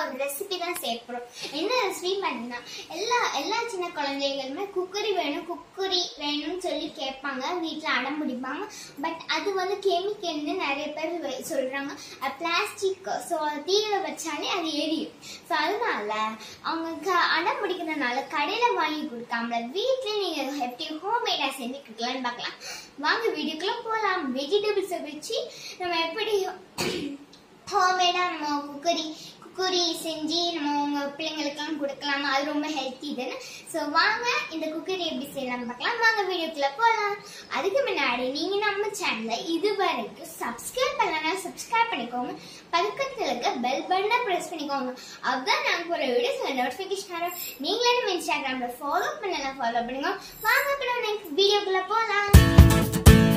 ஒரு ரெசிபி தான் சேர்க்கிறோம் என்ன ரெசிபி பார்த்தீங்கன்னா எல்லா எல்லா சின்ன குழந்தைகளுமே குக்கரி வேணும் குக்கரி வேணும்னு சொல்லி கேட்பாங்க வீட்டில் அடம் பிடிப்பாங்க பட் அது வந்து கெமிக்கல்னு நிறைய பேர் வெ- சொல்றாங்க அது பிளாஸ்டிக் ஸோ தீயில வச்சாலே அது எரியும் ஸோ அதனால அவங்க க- அடம் பிடிக்கிறதுனால கடையில் வாங்கி கொடுக்காமல வீட்டில் நீங்கள் எப்படி ஹோம்மேடாக செஞ்சு கொடுக்கலான்னு பார்க்கலாம் வாங்க வீடியோக்குள்ள போகலாம் வெஜிடபிள்ஸை வச்சு நம்ம எப்படி ஹோம்மேடாக நம்ம குக்கரி குக்கரி செஞ்சு நம்ம உங்கள் பிள்ளைங்களுக்கெல்லாம் கொடுக்கலாமா அது ரொம்ப ஹெல்த்தி தானே ஸோ வாங்க இந்த குக்கரி எப்படி செய்யலாம்னு பார்க்கலாம் வாங்க வீடியோக்குள்ள போகலாம் அதுக்கு முன்னாடி நீங்கள் நம்ம சேனலை இது வரைக்கும் சப்ஸ்கிரைப் பண்ணலன்னா சப்ஸ்கிரைப் பண்ணிக்கோங்க பக்கத்தில் இருக்க பெல் பட்டனை ப்ரெஸ் பண்ணிக்கோங்க அப்பதான் நாங்கள் போகிற வீடியோஸ் நோட்டிஃபிகேஷன் வரும் நீங்களே நம்ம இன்ஸ்டாகிராமில் ஃபாலோ பண்ணலாம் ஃபாலோ பண்ணுங்க வாங்க இப்போ நம்ம நெக்ஸ்ட் வீடியோக்குள்ள போகலாம்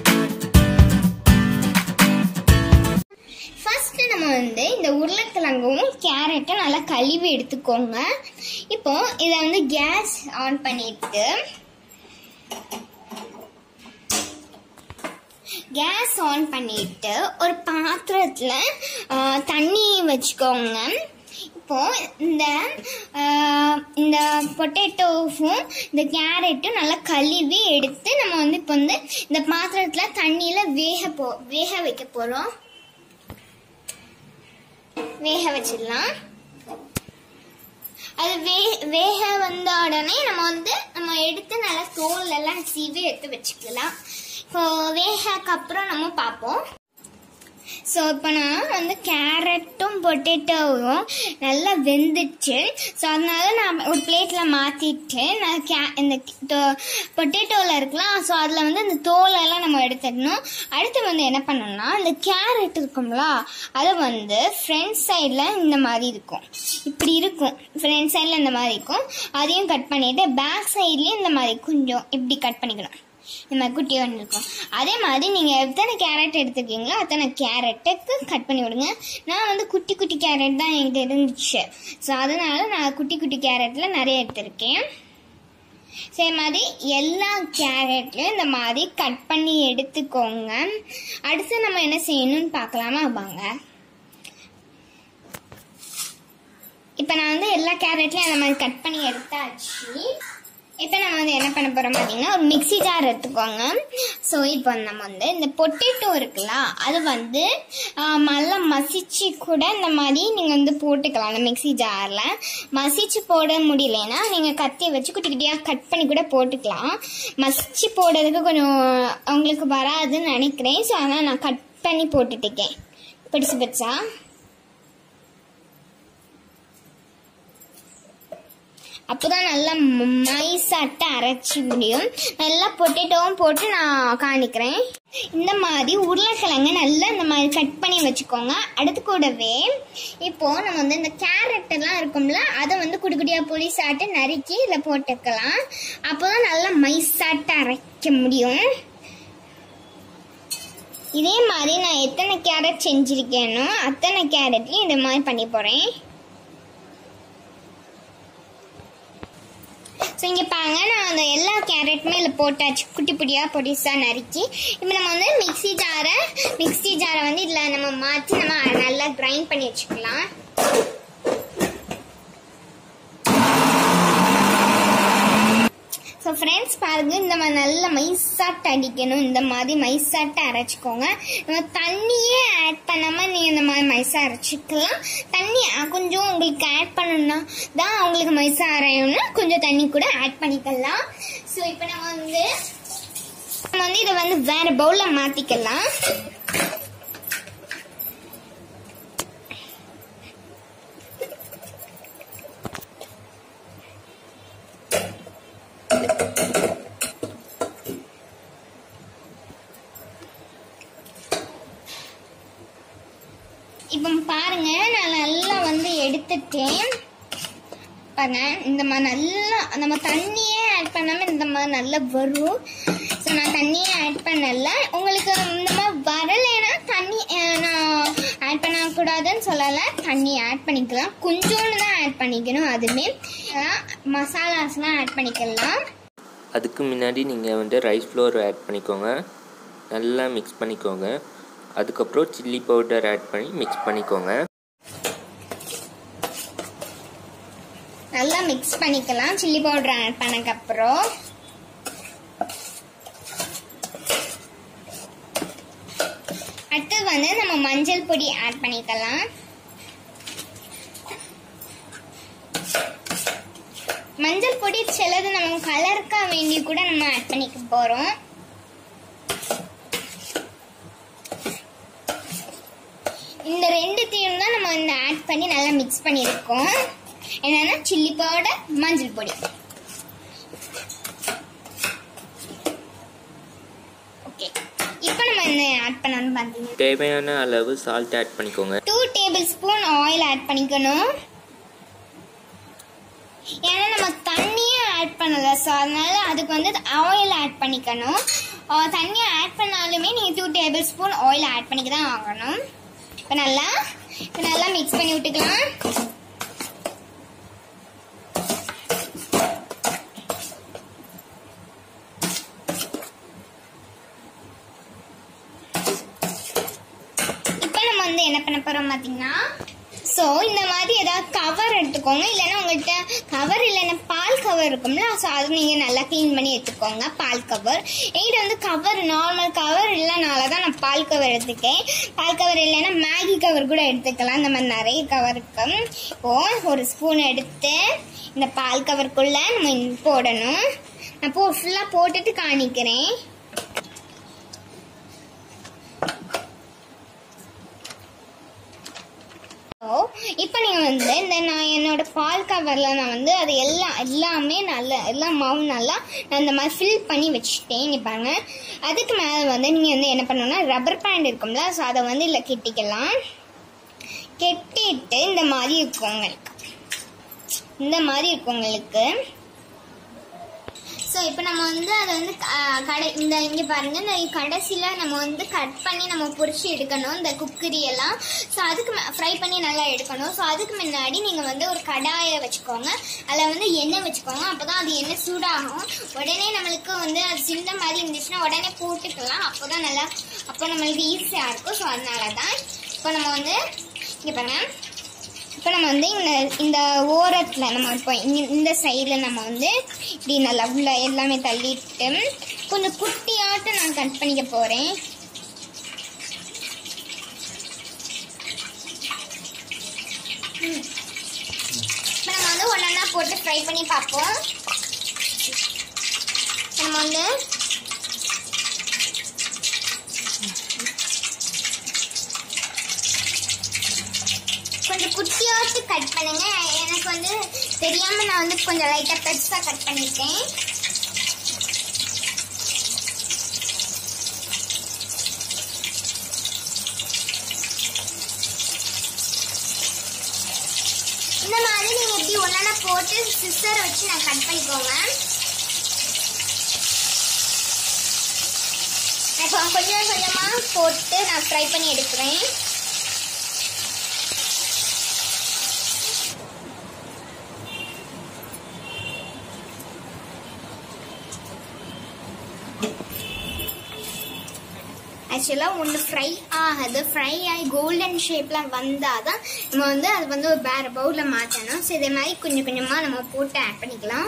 ஃபர்ஸ்ட் நம்ம வந்து இந்த உருளைக்கிழங்கும் கேரட்டும் நல்லா கழுவி எடுத்துக்கோங்க இப்போ இதை வந்து கேஸ் ஆன் பண்ணிட்டு கேஸ் ஆன் பண்ணிட்டு ஒரு பாத்திரத்தில் தண்ணி வச்சுக்கோங்க இப்போ இந்த ஆஹ், இந்த பொட்டேட்டோவும் இந்த கேரட்டும் நல்லா கழுவி எடுத்து நம்ம வந்து இப்போ வந்து இந்த பாத்திரத்தில் தண்ணியில் வேக போ வேக வைக்க போகிறோம் வேக வச்சிடலாம் அது வே வேக வந்த உடனே நம்ம வந்து நம்ம எடுத்து நல்லா தோல் எல்லாம் சீவி எடுத்து வச்சுக்கலாம் இப்போ வேகக்கு அப்புறம் நம்ம பார்ப்போம் ஸோ இப்போ நான் வந்து கேரட்டும் பொட்டேட்டோவும் நல்லா வெந்துச்சு ஸோ அதனால நான் ஒரு பிளேட்டில் மாற்றிட்டு நான் கே இந்த பொட்டேட்டோவில் இருக்கலாம் ஸோ அதில் வந்து அந்த தோலெல்லாம் நம்ம எடுத்துடணும் அடுத்து வந்து என்ன பண்ணணும்னா இந்த கேரட் இருக்கும்ல அது வந்து ஃப்ரண்ட் சைடில் இந்த மாதிரி இருக்கும் இப்படி இருக்கும் ஃப்ரண்ட் சைடில் இந்த மாதிரி இருக்கும் அதையும் கட் பண்ணிவிட்டு பேக் சைட்லேயும் இந்த மாதிரி கொஞ்சம் இப்படி கட் பண்ணிக்கணும் இந்த மாதிரி குட்டி ஒன்று இருக்கும் அதே மாதிரி நீங்கள் எத்தனை கேரட் எடுத்துருக்கீங்களோ அத்தனை கேரட்டுக்கு கட் பண்ணி விடுங்க நான் வந்து குட்டி குட்டி கேரட் தான் என்கிட்ட இருந்துச்சு ஸோ அதனால நான் குட்டி குட்டி கேரட்டில் நிறைய எடுத்திருக்கேன் சரி மாதிரி எல்லா கேரட்லையும் இந்த மாதிரி கட் பண்ணி எடுத்துக்கோங்க அடுத்து நம்ம என்ன செய்யணும்னு பார்க்கலாமா வாங்க இப்போ நான் வந்து எல்லா கேரட்லையும் அந்த மாதிரி கட் பண்ணி எடுத்தாச்சு இப்போ நம்ம வந்து என்ன பண்ண போகிறோம் பார்த்தீங்கன்னா ஒரு மிக்ஸி ஜார் எடுத்துக்கோங்க ஸோ இப்போ நம்ம வந்து இந்த பொட்டேட்டோ இருக்குல்ல அது வந்து ஆஹ், நல்லா மசிச்சு கூட இந்த மாதிரி நீங்கள் வந்து போட்டுக்கலாம் அந்த மிக்ஸி ஜாரில் மசிச்சு போட முடியலன்னா நீங்கள் கத்தியை வச்சு குட்டி குட்டியாக கட் பண்ணி கூட போட்டுக்கலாம் மசிச்சு போடுறதுக்கு கொஞ்சம் உங்களுக்கு வராதுன்னு நினைக்கிறேன் ஸோ அதனால் நான் கட் பண்ணி போட்டுட்டுக்கேன் பெருசு பெருசா அப்போதான் நல்லா மைசாட்ட அரைச்சி முடியும் நல்லா பொட்டேட்டோவும் போட்டு நான் காணிக்கிறேன் இந்த மாதிரி உருளைக்கிழங்கு நல்லா இந்த மாதிரி கட் பண்ணி வச்சுக்கோங்க அடுத்து கூடவே இப்போ நம்ம வந்து இந்த கேரட் எல்லாம் இருக்கும்ல அதை வந்து குடி குட்டியா பொடி சாட்டு நறுக்கி இதில் போட்டுக்கலாம் அப்போதான் நல்லா மைசாட்ட அரைக்க முடியும் இதே மாதிரி நான் எத்தனை கேரட் செஞ்சிருக்கேனோ அத்தனை கேரட்லையும் இந்த மாதிரி பண்ணி போகிறேன் ஸோ இங்கே பாருங்க நான் அந்த எல்லா கேரட்டுமே இதில் போட்டாச்சு குட்டி குட்டியாக பொடிசாக நறுக்கி இப்போ நம்ம வந்து மிக்ஸி ஜாரை மிக்ஸி ஜாரை வந்து இதில் நம்ம மாற்றி நம்ம நல்லா கிரைண்ட் பண்ணி வச்சுக்கலாம் ஸோ ஃப்ரெண்ட்ஸ் பாருங்க இந்த மாதிரி நல்ல மைசாட்டு அடிக்கணும் இந்த மாதிரி மைசாட்டு அரைச்சிக்கோங்க நம்ம தண்ணியே ஆட் பண்ணாமல் நீங்கள் இந்த மாதிரி மைசா அரைச்சிக்கலாம் தண்ணி அஹ், கொஞ்சம் உங்களுக்கு ஆட் பண்ணணும்னா தான் உங்களுக்கு மைசா அரையணும்னா கொஞ்சம் தண்ணி கூட ஆட் பண்ணிக்கலாம் ஸோ இப்போ நம்ம வந்து நம்ம வந்து இதை வந்து வேற பவுலில் மாற்றிக்கலாம் இப்போ பாருங்க நான் நல்லா வந்து எடுத்துட்டேன் பாருங்க இந்த மாதிரி நல்லா நம்ம தண்ணியே ஆட் பண்ணாம இந்த மாதிரி நல்லா வரும் ஸோ நான் தண்ணியே ஆட் பண்ணல உங்களுக்கு இந்த மாதிரி வரலைன்னா தண்ணி அஹ், நான் ஆட் பண்ணக்கூடாதுன்னு சொல்லலை தண்ணி ஆட் பண்ணிக்கலாம் கொஞ்சோண்டு தான் ஆட் பண்ணிக்கணும் அதுவுமே அஹ், மசாலாஸ்லாம் ஆட் பண்ணிக்கலாம் அதுக்கு முன்னாடி நீங்கள் வந்து ரைஸ் ஃப்ளோர் ஆட் பண்ணிக்கோங்க நல்லா மிக்ஸ் பண்ணிக்கோங்க அதுக்கப்புறம் சில்லி பவுடர் ஆட் பண்ணி மிக்ஸ் பண்ணிக்கோங்க நல்லா மிக்ஸ் பண்ணிக்கலாம் சில்லி பவுடர் ஆட் பண்ணக்கப்புறம் அடுத்து வந்து நம்ம மஞ்சள் பொடி ஆட் பண்ணிக்கலாம் மஞ்சள் பொடி சிலது நம்ம கலருக்காக வேண்டி கூட நம்ம ஆட் பண்ணிக்க போறோம் இந்த ரெண்டுத்தையும் தான் நம்ம இந்த ஆட் பண்ணி நல்லா மிக்ஸ் பண்ணியிருக்கோம் என்னன்னா சில்லி பவுடர் மஞ்சள் பொடி ஓகே இப்போ நம்ம என்ன ஆட் பண்ணணும்னு பார்த்தீங்கன்னா தேவையான அளவு சால்ட் ஆட் பண்ணிக்கோங்க two tablespoon oil add பண்ணிக்கணும் ஏன்னா நம்ம தண்ணியே ஆட் பண்ணல ஸோ அதனால அதுக்கு வந்து ஆயில் ஆட் பண்ணிக்கணும் அஹ் தண்ணியை ஆட் பண்ணாலுமே நீங்கள் two tablespoon oil add பண்ணிக்க தான் ஆகணும் இப்போ நல்லா இப்போ நல்லா மிக்ஸ் பண்ணி விட்டுக்கலாம் இப்போ நம்ம வந்து என்ன பண்ண போறோம் பார்த்தீங்கன்னா ஸோ இந்த மாதிரி ஏதாவது கவர் எடுத்துக்கோங்க இல்லைன்னா உங்கள்கிட்ட கவர் இல்லைன்னா பால் கவர் இருக்கும்ல ஸோ அது நீங்கள் நல்லா க்ளீன் பண்ணி எடுத்துக்கோங்க பால் கவர் என்கிட்ட வந்து கவர் நார்மல் கவர் இல்லைனால தான் நான் பால் கவர் எடுத்துக்கேன் பால் கவர் இல்லைன்னா மேகி கவர் கூட எடுத்துக்கலாம் இந்த மாதிரி நிறைய கவர் இருக்கு இப்போ ஒரு ஸ்பூன் எடுத்து இந்த பால் கவருக்குள்ளே நம்ம போடணும் நான் போ ஃபுல்லாக போட்டுட்டு காணிக்கிறேன் இப்போ நீங்கள் வந்து இந்த நான் என்னோட பால் கவரில் நான் வந்து அது எல்லாம் எல்லாமே நல்லா எல்லா மாவும் நல்லா நான் இந்த மாதிரி ஃபில் பண்ணி வச்சுட்டேன் இங்கே பாருங்க அதுக்கு மேலே வந்து நீங்கள் வந்து என்ன பண்ணணும்னா ரப்பர் பேண்ட் இருக்கும்ல ஸோ அதை வந்து இல்லை கெட்டிக்கலாம் கெட்டிட்டு இந்த மாதிரி இருக்கும் உங்களுக்கு இந்த மாதிரி இருக்கும் உங்களுக்கு ஸோ இப்போ நம்ம வந்து அதை வந்து க- கடை இந்த இங்கே பாருங்க இந்த கடைசியில் நம்ம வந்து கட் பண்ணி நம்ம பொரிச்சு எடுக்கணும் இந்த குக்கரி எல்லாம் ஸோ அதுக்கு ஃப்ரை பண்ணி நல்லா எடுக்கணும் ஸோ அதுக்கு முன்னாடி நீங்கள் வந்து ஒரு கடாயை வச்சுக்கோங்க அதில் வந்து எண்ணெய் வச்சுக்கோங்க அப்போ தான் அது எண்ணெய் சூடாகும் உடனே நம்மளுக்கு வந்து அது சிந்த மாதிரி இருந்துச்சுன்னா உடனே போட்டுக்கலாம் அப்போ தான் நல்லா அப்போ நம்மளுக்கு ஈஸியாக இருக்கும் ஸோ அதனால தான் இப்போ நம்ம வந்து இங்கே பாருங்க இப்போ நம்ம வந்து இந்த இந்த ஓரத்தில் நம்ம இப்போ இங்க இந்த சைடில் நம்ம வந்து இப்படி நல்லா உள்ள எல்லாமே தள்ளிட்டு கொஞ்சம் குட்டியாட்டு நான் கட் பண்ணிக்க போகிறேன் இப்போ நம்ம வந்து ஒன்றா போட்டு ஃப்ரை பண்ணி பார்ப்போம் நம்ம வந்து கொஞ்சம் குட்டியாட்டு கட் பண்ணுங்க எனக்கு வந்து தெரியாம நான் வந்து கொஞ்சம் லைட்டா பெருசா கட் பண்ணிருக்கேன் இந்த மாதிரி நீங்க இப்படி ஒன்னா போட்டு சிஸ்டர் வச்சு நான் கட் பண்ணிக்கோங்க இப்போ கொஞ்சம் கொஞ்சமா போட்டு நான் ஃப்ரை பண்ணி எடுக்கிறேன் ஆக்சுவலாக ஒன்று ஃப்ரை ஆகுது ஃப்ரை ஆகி கோல்டன் ஷேப்பில் வந்தால் தான் நம்ம வந்து அது வந்து ஒரு வேறு பவுலில் மாற்றணும் ஸோ இதே மாதிரி கொஞ்சம் கொஞ்சமாக நம்ம போட்டு ஆட் பண்ணிக்கலாம்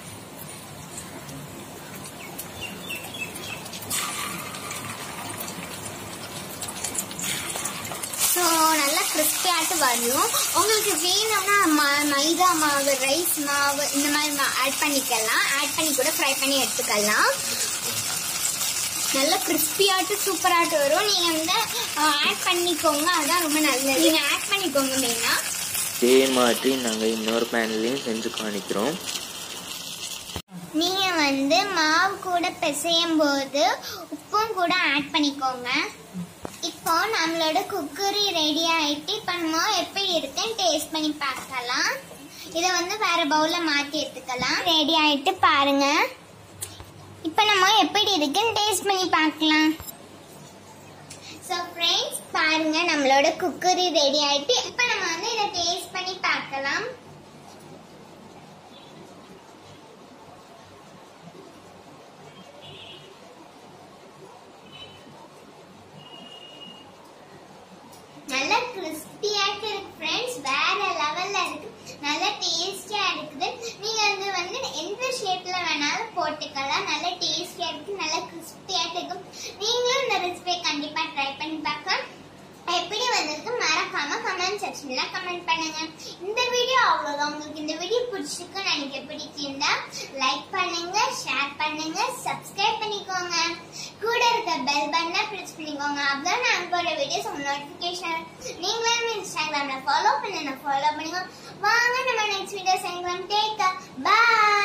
ஸோ நல்லா கிறிஸ்பியாட்டு வரணும் உங்களுக்கு வேணும்னா ம- மைதா மாவு ரைஸ் மாவு இந்த மாதிரி ஆட் பண்ணிக்கலாம் ஆட் பண்ணி கூட ஃப்ரை பண்ணி எடுத்துக்கலாம் நல்லா கிறிஸ்பியாட்டு சூப்பராட்டு வரும் நீங்க வந்து ஆட் பண்ணிக்கோங்க அதான் ரொம்ப நல்லது நீங்க ஆட் பண்ணிக்கோங்க மெயினா இதே மாதிரி நாங்கள் இன்னொரு பேன்லையும் செஞ்சு காணிக்கிறோம் நீங்க வந்து மாவு கூட பிசையும் போது உப்பும் கூட ஆட் பண்ணிக்கோங்க இப்போ நம்மளோட குக்கரி ரெடி ஆயிட்டு இப்போ நம்ம எப்படி இருக்குன்னு டேஸ்ட் பண்ணி பார்க்கலாம் இதை வந்து வேற பவுல்ல மாத்தி எடுத்துக்கலாம் ரெடி ஆயிட்டு பாருங்க இப்போ நம்ம எப்படி இருக்குன்னு டேஸ்ட் பண்ணி பார்க்கலாம் ஸோ ஃப்ரெண்ட்ஸ் பாருங்க நம்மளோட குக்கரி ரெடி ஆயிட்டு இப்போ நம்ம வந்து இதை டேஸ்ட் பண்ணி பார்க்கலாம் நல்ல கிறிஸ்பியாட்டு இருக்கு ஃப்ரெண்ட்ஸ் வேற லெவல்ல இருக்கு நல்ல டேஸ்டியா இருக்குது போட்டுக்கலாம் நல்ல டேஸ்டியா இருக்கு நல்ல கிறிஸ்பியா இருக்கும் நீங்களும் இந்த ரெசிபியை கண்டிப்பா ட்ரை பண்ணி பார்க்கலாம் எப்படி வந்திருக்கு மறக்காம கமெண்ட் செக்ஷன்ல கமெண்ட் பண்ணுங்க இந்த வீடியோ அவ்வளவுதான் உங்களுக்கு இந்த வீடியோ பிடிச்சிருக்கு நினைக்க பிடிச்சிருந்தா லைக் பண்ணுங்க ஷேர் பண்ணுங்க சப்ஸ்கிரைப் பண்ணிக்கோங்க கூட இருக்க பெல் பட்டனை பிரஸ் பண்ணிக்கோங்க அப்பதான் நான் போற வீடியோஸ் உங்க நோட்டிபிகேஷன் நீங்களும் இன்ஸ்டாகிராம்ல ஃபாலோ பண்ணுங்க ஃபாலோ பண்ணிக்கோங்க வாங்க நம்ம நெக்ஸ்ட் வீடியோ சேர்க்கலாம் டேக் பாய்